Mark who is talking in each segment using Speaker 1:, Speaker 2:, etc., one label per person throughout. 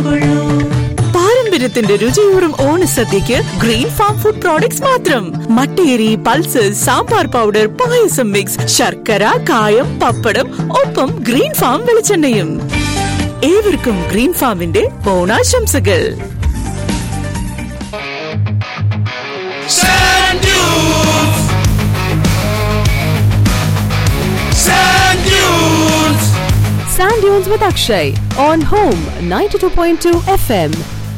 Speaker 1: പാരമ്പര്യത്തിന്റെ രുചിയൂറും ഓണസദ്യക്ക് ഗ്രീൻ ഫാം ഫുഡ് പ്രോഡക്ട്സ് മാത്രം മട്ടേരി pulses sambar powder payasam mix ശർക്കര കായം പപ്പടം ഒപ്പം ഗ്രീൻ ഫാം വെളിച്ചെണ്ണയും ഏവർക്കും ഗ്രീൻ ഫാമിന്റെ ഓണാശംസകൾ
Speaker 2: Sand dunes. Sand dunes.
Speaker 3: Sand Dunes with Akshay on Home 92.2 FM.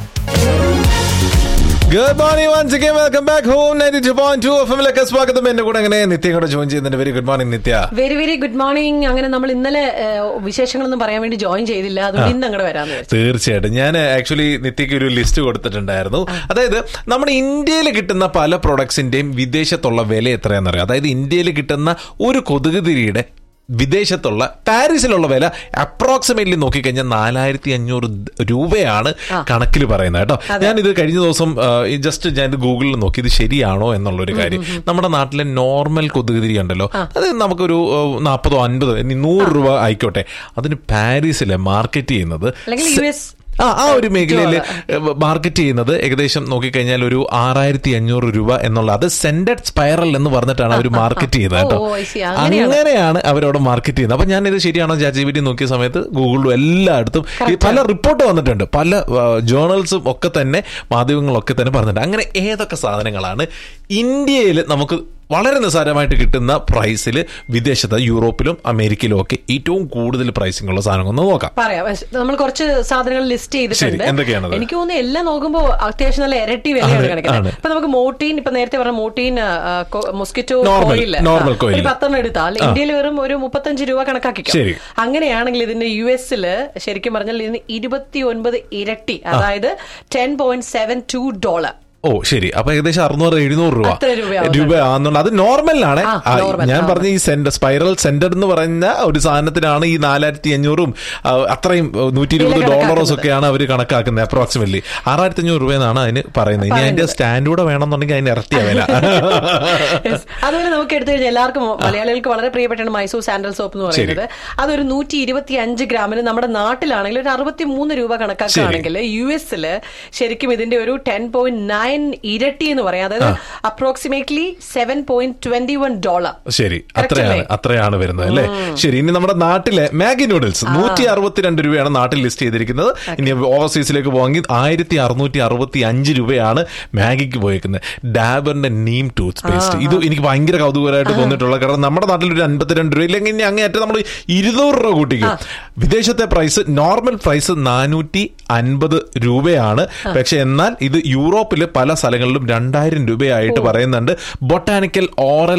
Speaker 4: Good morning once again welcome back home ninety two point two F എമ്മിലേക്ക് സ്വാഗതം എന്റെ കൂടെ അങ്ങനെ നിത്യ കൂടെ ജോയിൻ ചെയ്യുന്നുണ്ട് very good morning Nithya
Speaker 5: very very good morning അങ്ങനെ നമ്മൾ ഇന്നലെ ഏഹ്, വിശേഷങ്ങളൊന്നും പറയാൻ വേണ്ടി ജോയിൻ ചെയ്തില്ല അതുകൊണ്ട് ഇന്ന് അങ്ങോട്ട് വരാന്ന് വിചാരിച്ചു
Speaker 4: തീർച്ചയായിട്ടും ഞാൻ ആക്ച്വലി നിത്യക്ക് ഒരു ലിസ്റ്റ് കൊടുത്തിട്ടുണ്ടായിരുന്നു അതായത് നമ്മുടെ ഇന്ത്യയിൽ കിട്ടുന്ന പല പ്രൊഡക്ട്സിന്റെയും വിദേശത്തുള്ള വില എത്രയാണെന്നറിയാം അതായത് ഇന്ത്യയിൽ കിട്ടുന്ന ഒരു കൊതുക് തിരിയുടെ വിദേശത്തുള്ള പാരീസിലുള്ള വില അപ്രോക്സിമേറ്റ്ലി നോക്കിക്കഴിഞ്ഞാൽ നാലായിരത്തി അഞ്ഞൂറ് രൂപയാണ് കണക്കിൽ പറയുന്നത് കേട്ടോ ഞാനിത് കഴിഞ്ഞ ദിവസം ജസ്റ്റ് ഞാൻ ഇത് ഗൂഗിളിൽ നോക്കി ഇത് ശരിയാണോ എന്നുള്ളൊരു കാര്യം നമ്മുടെ നാട്ടിലെ നോർമൽ കൊതുക് തിരി ഉണ്ടല്ലോ അത് നമുക്കൊരു നാൽപ്പതോ അൻപതോ ഇനി നൂറ് രൂപ ആയിക്കോട്ടെ അതിന് പാരീസിലെ മാർക്കറ്റ് ചെയ്യുന്നത്
Speaker 5: അല്ലെങ്കിൽ
Speaker 4: സെ-
Speaker 5: യു എസ്
Speaker 4: ആ ആ ഒരു മേഖലയിൽ മാർക്കറ്റ് ചെയ്യുന്നത് ഏകദേശം നോക്കിക്കഴിഞ്ഞാൽ ഒരു ആറായിരത്തി അഞ്ഞൂറ് രൂപ എന്നുള്ള അത് സെന്റഡ് സ്പൈറൽ എന്ന് പറഞ്ഞിട്ടാണ് അവർ മാർക്കറ്റ് ചെയ്യുന്നത് കേട്ടോ
Speaker 5: ഓ, I see. അങ്ങനെയാണ്.
Speaker 4: അങ്ങനെയാണ് അവരവിടെ മാർക്കറ്റ് ചെയ്യുന്നത് അപ്പൊ ഞാൻ ഇത് ശരിയാണോ ചാറ്റ് നോക്കിയ സമയത്ത് ഗൂഗിളിലും എല്ലായിടത്തും ഈ പല റിപ്പോർട്ട് വന്നിട്ടുണ്ട് പല ജേർണൽസും ഒക്കെ തന്നെ മാധ്യമങ്ങളൊക്കെ തന്നെ പറഞ്ഞിട്ടുണ്ട് അങ്ങനെ ഏതൊക്കെ സാധനങ്ങളാണ് ഇന്ത്യയിൽ നമുക്ക് വളരെ നിസ്സാരമായിട്ട് കിട്ടുന്ന പ്രൈസിൽ വിദേശത്ത് യൂറോപ്പിലും അമേരിക്കയിലും ഒക്കെ ഏറ്റവും കൂടുതൽ പ്രൈസിംഗ് ഉള്ള സാധനങ്ങൾ ഒന്ന് നോക്കാം
Speaker 5: പറയാം പക്ഷെ നമ്മൾ കുറച്ച് സാധനങ്ങൾ ലിസ്റ്റ്
Speaker 4: ശരി,
Speaker 5: ചെയ്തിട്ടുണ്ട്
Speaker 4: എന്തൊക്കെയാണത്?
Speaker 5: എനിക്ക് തോന്നുന്നു എല്ലാം നോക്കുമ്പോൾ അത്യാവശ്യം നല്ല ഇരട്ടി വിലയാണ്
Speaker 4: ആണ്,
Speaker 5: കിടക്കുന്നത്
Speaker 4: ആണ്.
Speaker 5: ഇപ്പൊ നമുക്ക് മോട്ടീൻ ഇപ്പൊ നേരത്തെ പറഞ്ഞ Mortein mosquito
Speaker 4: Normal,
Speaker 5: coil
Speaker 4: normal coil.
Speaker 5: ഒരു പത്തെണ്ണം എടുത്താൽ ഇന്ത്യയിൽ വെറും ഒരു മുപ്പത്തഞ്ച് രൂപ കണക്കാക്കിക്കോ
Speaker 4: ശരി.
Speaker 5: അങ്ങനെയാണെങ്കിൽ ഇതിന്റെ യു എസില് ശരിക്കും പറഞ്ഞാൽ ഇതിന് ഇരുപത്തി ഒൻപത് ഇരട്ടി അതായത് ten point seven two dollar
Speaker 4: ഓ ശരി അപ്പൊ ഏകദേശം അറുന്നൂറ് എഴുന്നൂറ് രൂപ
Speaker 5: അത്ര രൂപയാവുന്നുണ്ട്.
Speaker 4: രൂപ ആണെന്നുള്ള അത് നോർമലിലാണ്
Speaker 5: ആ,
Speaker 4: ആ,
Speaker 5: normal,
Speaker 4: ഞാൻ
Speaker 5: ആ.
Speaker 4: പറഞ്ഞ ഈ സെന്റർ സ്പൈറൽ സെന്റർ എന്ന് പറയുന്ന ഒരു സാധനത്തിനാണ് ഈ നാലായിരത്തി അഞ്ഞൂറും ആ, അത്രയും നൂറ്റി ഇരുപത്
Speaker 5: വില
Speaker 4: ഡോളറോസ്
Speaker 5: കണക്കാക്കുന്നത്.
Speaker 4: ഒക്കെയാണ് അവർ കണക്കാക്കുന്നത് അപ്രോക്സിമറ്റ്ലി ആറായിരത്തി അഞ്ഞൂറ് രൂപയെന്നാണ് അതിന് പറയുന്നത് ഇനി അതിന്റെ സ്റ്റാൻഡ് കൂടെ വേണമെന്നുണ്ടെങ്കിൽ അതിന് ഇരട്ടിയ വില
Speaker 5: Yes. അതുപോലെ നമുക്ക് എടുത്തു കഴിഞ്ഞാൽ എല്ലാവർക്കും മലയാളികൾക്ക് വളരെ പ്രിയപ്പെട്ടാണ് മൈസൂർ സാൻഡൽ സോപ്പ് എന്ന് പറയുന്നത് അതൊരു നൂറ്റി ഇരുപത്തി അഞ്ച് ഗ്രാമിന് നമ്മുടെ നാട്ടിലാണെങ്കിൽ ഒരു അറുപത്തി മൂന്ന് രൂപ കണക്കാക്കുകയാണെങ്കിൽ യു എസില് ശരിക്കും ഇതിന്റെ ഒരു ടെൻ പോയിന്റ് നയൻ ഇരട്ടി എന്ന് പറയാം അതായത് approximately seven point twenty one dollar
Speaker 4: ശരി
Speaker 5: Correct
Speaker 4: അത്രയാണ്
Speaker 5: അല്ലേ?
Speaker 4: അത്രയാണ് വരുന്നത് അല്ലേ ശരി ഇനി നമ്മുടെ നാട്ടിലെ മാഗി നൂഡിൽസ് നൂറ്റി അറുപത്തിരണ്ട് രൂപയാണ് നാട്ടിൽ ലിസ്റ്റ് ചെയ്തിരിക്കുന്നത് ഇനി ഓവർസീസിലേക്ക് പോകെങ്കിൽ ആയിരത്തി അറുന്നൂറ്റി അറുപത്തി അഞ്ച് രൂപയാണ് മാഗിക്ക് പോയേക്കുന്നത് ഡാബറിന്റെ നീം ടൂത്ത് പേസ്റ്റ് ഇത് എനിക്ക് ഭയങ്കര കൗതുകരമായിട്ട് തോന്നിയിട്ടുള്ള കാരണം നമ്മുടെ നാട്ടിൽ ഒരു അൻപത്തിരണ്ട് രൂപ ഇല്ലെങ്കിൽ ഇനി അങ്ങേയറ്റം നമ്മൾ ഇരുന്നൂറ് രൂപ കൂട്ടിക്കും വിദേശത്തെ പ്രൈസ് നോർമൽ പ്രൈസ് നാനൂറ്റി അൻപത് രൂപയാണ് പക്ഷെ എന്നാൽ ഇത് യൂറോപ്പിൽ പല സ്ഥലങ്ങളിലും രണ്ടായിരം രൂപയായിട്ട് പറയുന്നുണ്ട് ബൊട്ടാനിക്കൽ ഓറൽ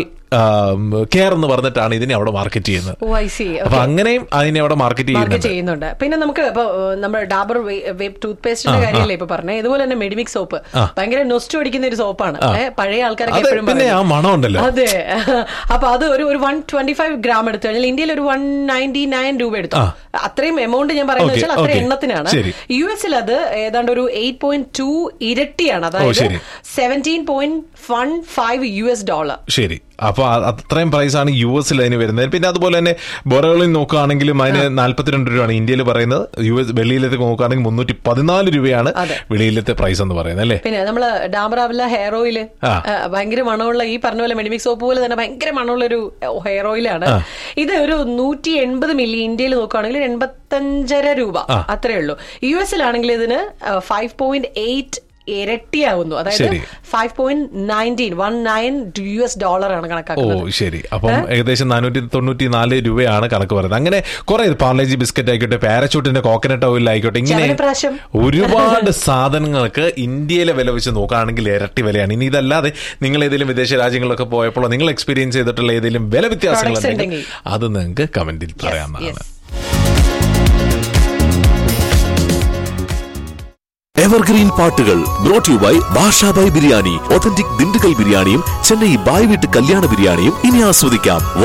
Speaker 4: കെയർ എന്ന് പറഞ്ഞിട്ടാണ് ഇതിനെ അവിടെ മാർക്കറ്റ് ചെയ്യുന്നത്
Speaker 5: ഓ ഐ സി
Speaker 4: അപ്പൊ അങ്ങനെയും അതിനെ അവിടെ മാർക്കറ്റ്
Speaker 5: മാർക്കറ്റ്
Speaker 4: ചെയ്യുന്നുണ്ട്
Speaker 5: ചെയ്യുന്നുണ്ട് പിന്നെ നമുക്ക് ഇപ്പൊ ഏഹ്, നമ്മുടെ ഡാബർ വേപ്പ് ടൂത്ത് പേസ്റ്റിന്റെ കാര്യമല്ലേ ഇപ്പൊ പറഞ്ഞത് ഇതുപോലെ തന്നെ മെഡിമിക് സോപ്പ് ഭയങ്കര നൊസ്റ്റു അടിക്കുന്ന ഒരു സോപ്പാണ് ഏഹ്, പഴയ ആൾക്കാരൊക്കെ
Speaker 4: അതെ,
Speaker 5: എപ്പോഴും
Speaker 4: പിന്നെ ആ മണം ഉണ്ടല്ലോ.
Speaker 5: അതെ അപ്പൊ അത് ഒരു ഒരു വൺ ട്വന്റി ഫൈവ് ഗ്രാം എടുത്തു കഴിഞ്ഞാൽ ഇന്ത്യയിൽ ഒരു വൺ നയൻറ്റി നയൻ രൂപ എടുത്തു
Speaker 4: ആ.
Speaker 5: അത്രയും എമൗണ്ട് ഞാൻ പറയുന്നത്
Speaker 4: Okay,
Speaker 5: വെച്ചാൽ അത്ര
Speaker 4: okay.
Speaker 5: എണ്ണത്തിനാണ്
Speaker 4: ശരി.
Speaker 5: യു എസിൽ അത് ഏതാണ്ട് ഒരു എയ്റ്റ് പോയിന്റ് ടു ഇരട്ടിയാണ് അതായത്
Speaker 4: ശരി.
Speaker 5: Seventeen point one five U S dollar
Speaker 4: ശരി അപ്പൊ അ- അത്രയും പ്രൈസ് ആണ് യു എസിൽ അതിന് വരുന്നത് പിന്നെ അതുപോലെ തന്നെ ബൊറകളിൽ നോക്കുകയാണെങ്കിലും അതിന് നാല്പത്തിരണ്ട് രൂപയാണ് ഇന്ത്യയിൽ പറയുന്നത് യു എസ് വെളിയിലത്തെ നോക്കുകയാണെങ്കിൽ മുന്നൂറ്റി പതിനാല് രൂപയാണ്
Speaker 5: അതെ.
Speaker 4: വെളിയിലത്തെ പ്രൈസ് എന്ന് പറയുന്നത് അല്ലേ
Speaker 5: പിന്നെ നമ്മള് ഡാമറാവില്ല ഹെയർ ഓയിൽ
Speaker 4: ആ.
Speaker 5: ഭയങ്കര മണമുള്ള ഈ പറഞ്ഞ പോലെ മെഡിമിക് സോപ്പ് പോലെ തന്നെ ഭയങ്കര മണമുള്ള ഒരു ഹെയർ ഓയിലാണ് ഇത് ഒരു നൂറ്റി എൺപത് മില്ലി ഇന്ത്യയിൽ നോക്കുകയാണെങ്കിൽ എൺപത്തഞ്ചര രൂപ അത്രേ ഉള്ളൂ യു എസിലാണെങ്കിൽ ഇതിന് ഫൈവ് പോയിന്റ് എയ്റ്റ് ഇരട്ടിയാവുന്നു അതായത്
Speaker 4: ശരി.
Speaker 5: Five point nineteen one nine U S dollar ആണ്
Speaker 4: ഓ
Speaker 5: കണക്കാക്കുന്നത്
Speaker 4: ശരി അപ്പം ഏകദേശം നാനൂറ്റി തൊണ്ണൂറ്റി നാല് രൂപയാണ് കണക്ക് പറയുന്നത് അങ്ങനെ കുറെ പാർലേജി ബിസ്ക്കറ്റ് ആയിക്കോട്ടെ പാരച്ചൂട്ടിന്റെ കോക്കനട്ട് ഓയിൽ ആയിക്കോട്ടെ ഇങ്ങനെ
Speaker 5: ചവനപ്രാശം.
Speaker 4: ഒരുപാട് സാധനങ്ങൾക്ക് ഇന്ത്യയിലെ വില വെച്ച് നോക്കുകയാണെങ്കിൽ ഇരട്ടി വിലയാണ് ഇനി ഇതല്ലാതെ നിങ്ങൾ ഏതെങ്കിലും വിദേശ രാജ്യങ്ങളിലൊക്കെ പോയപ്പോൾ നിങ്ങൾ എക്സ്പീരിയൻസ് ചെയ്തിട്ടുള്ള ഏതെങ്കിലും വില വ്യത്യാസങ്ങൾ
Speaker 5: Products
Speaker 4: ഉണ്ടെങ്കിൽ
Speaker 5: ഉണ്ടെങ്കിൽ.
Speaker 4: അത് നിങ്ങൾക്ക് കമന്റിൽ പറയാവുന്നതാണ്
Speaker 5: yes.
Speaker 6: എവർഗ്രീൻ പാട്ടുകൾ brought you by Bashabhai biryani authentic Dindigul ബിരിയാണിയും ചെന്നൈ ബായ് വീട്ട് കല്യാണ ബിരിയാണിയും ഇനി ആസ്വദിക്കാം